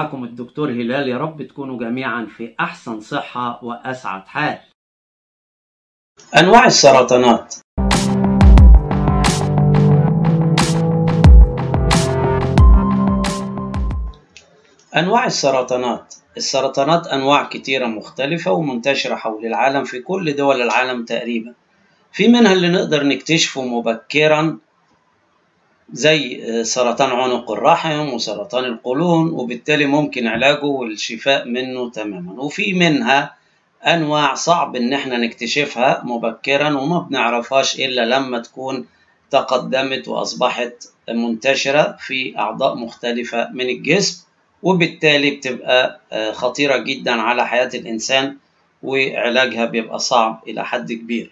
معكم الدكتور هلال يا رب تكونوا جميعا في أحسن صحة وأسعد حال أنواع السرطانات أنواع السرطانات السرطانات أنواع كتيرة مختلفة ومنتشرة حول العالم في كل دول العالم تقريبا في منها اللي نقدر نكتشفه مبكرا زي سرطان عنق الرحم وسرطان القولون وبالتالي ممكن علاجه والشفاء منه تماما وفي منها أنواع صعب إن احنا نكتشفها مبكرا وما بنعرفهاش إلا لما تكون تقدمت وأصبحت منتشرة في أعضاء مختلفة من الجسم وبالتالي بتبقى خطيرة جدا على حياة الإنسان وعلاجها بيبقى صعب إلى حد كبير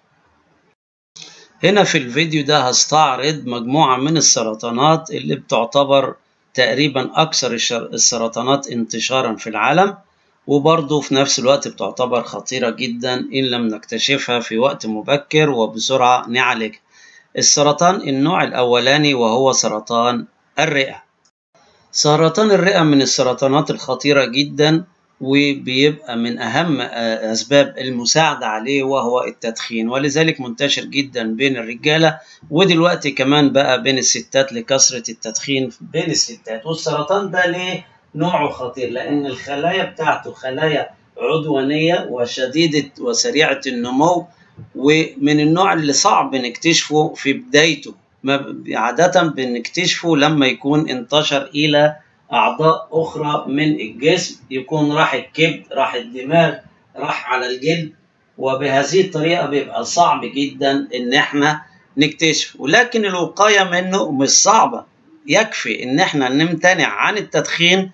هنا في الفيديو ده هستعرض مجموعة من السرطانات اللي بتعتبر تقريبا أكثر السرطانات انتشارا في العالم وبرضه في نفس الوقت بتعتبر خطيرة جدا إن لم نكتشفها في وقت مبكر وبسرعة نعالجها السرطان النوع الأولاني وهو سرطان الرئة سرطان الرئة من السرطانات الخطيرة جدا وبيبقى من أهم أسباب المساعدة عليه وهو التدخين ولذلك منتشر جدا بين الرجالة ودلوقتي كمان بقى بين الستات لكثرة التدخين بين الستات والسرطان ده ليه نوعه خطير لأن الخلايا بتاعته خلايا عدوانية وشديدة وسريعة النمو ومن النوع اللي صعب نكتشفه في بدايته عادة بنكتشفه لما يكون انتشر إلى أعضاء أخرى من الجسم يكون راح الكبد راح الدماغ راح على الجلد وبهذه الطريقة بيبقى صعب جدا إن إحنا نكتشفه ولكن الوقاية منه مش صعبة يكفي إن إحنا نمتنع عن التدخين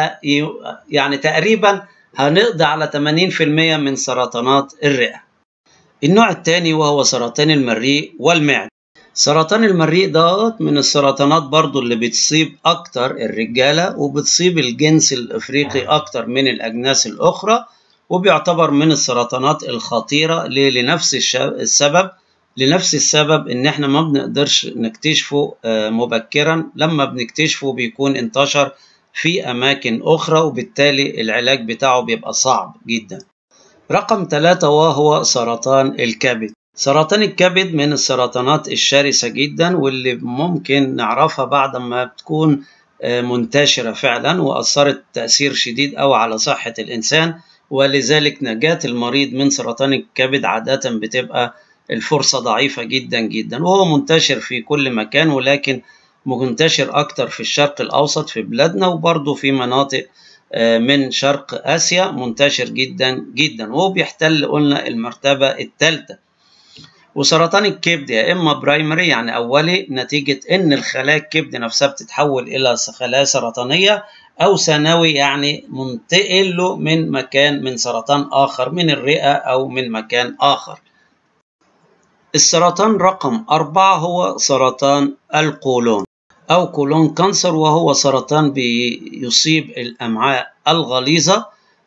يعني تقريبا هنقضي على 80% من سرطانات الرئة النوع الثاني وهو سرطان المريء والمعدة سرطان المريء ده من السرطانات برضو اللي بتصيب أكتر الرجالة وبتصيب الجنس الإفريقي أكتر من الأجناس الأخرى وبيعتبر من السرطانات الخطيرة لنفس السبب لنفس السبب إن إحنا ما بنقدرش نكتشفه مبكرا لما بنكتشفه بيكون انتشر في أماكن أخرى وبالتالي العلاج بتاعه بيبقى صعب جدا رقم ثلاثة وهو سرطان الكبد سرطان الكبد من السرطانات الشرسة جدا واللي ممكن نعرفها بعد ما بتكون منتشرة فعلا وأثرت تأثير شديد أو على صحة الإنسان ولذلك نجاة المريض من سرطان الكبد عادة بتبقى الفرصة ضعيفة جدا جدا وهو منتشر في كل مكان ولكن منتشر أكتر في الشرق الأوسط في بلادنا وبرضه في مناطق من شرق آسيا منتشر جدا جدا وهو بيحتل قلنا المرتبة الثالثة وسرطان الكبد يا اما برايمري يعني اولي نتيجه ان الخلايا الكبد نفسها بتتحول الى خلايا سرطانيه او ثانوي يعني منتقل له من مكان من سرطان اخر من الرئه او من مكان اخر السرطان رقم أربعة هو سرطان القولون أو كولون كانسر وهو سرطان بيصيب الأمعاء الغليظة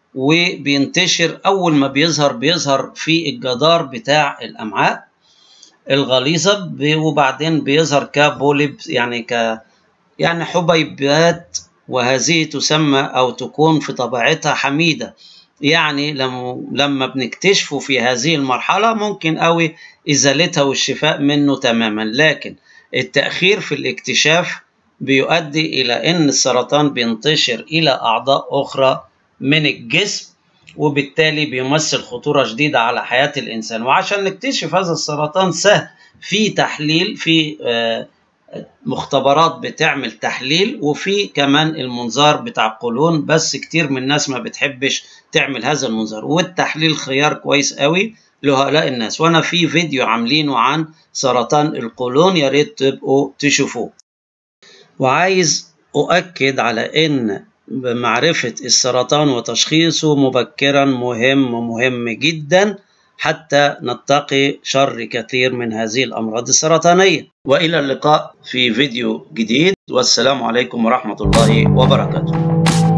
وبينتشر أول ما بيظهر بيظهر في الجدار بتاع الأمعاء الغليظة وبعدين بيظهر كبوليب يعني ك يعني حبيبات وهذه تسمى أو تكون في طبيعتها حميدة يعني لما لما بنكتشفه في هذه المرحلة ممكن قوي إزالتها والشفاء منه تماما لكن التأخير في الاكتشاف بيؤدي إلى أن السرطان بينتشر إلى أعضاء أخرى من الجسم وبالتالي بيمثل خطورة شديدة على حياة الإنسان وعشان نكتشف هذا السرطان سهل في تحليل في مختبرات بتعمل تحليل وفي كمان المنظار بتاع القولون بس كتير من الناس ما بتحبش تعمل هذا المنظار والتحليل خيار كويس قوي لهؤلاء الناس وانا في فيديو عاملينه عن سرطان القولون يا ريت تبقوا تشوفوه وعايز اؤكد على ان معرفة السرطان وتشخيصه مبكرا مهم ومهم جدا حتى نتقي شر كثير من هذه الأمراض السرطانية وإلى اللقاء في فيديو جديد والسلام عليكم ورحمة الله وبركاته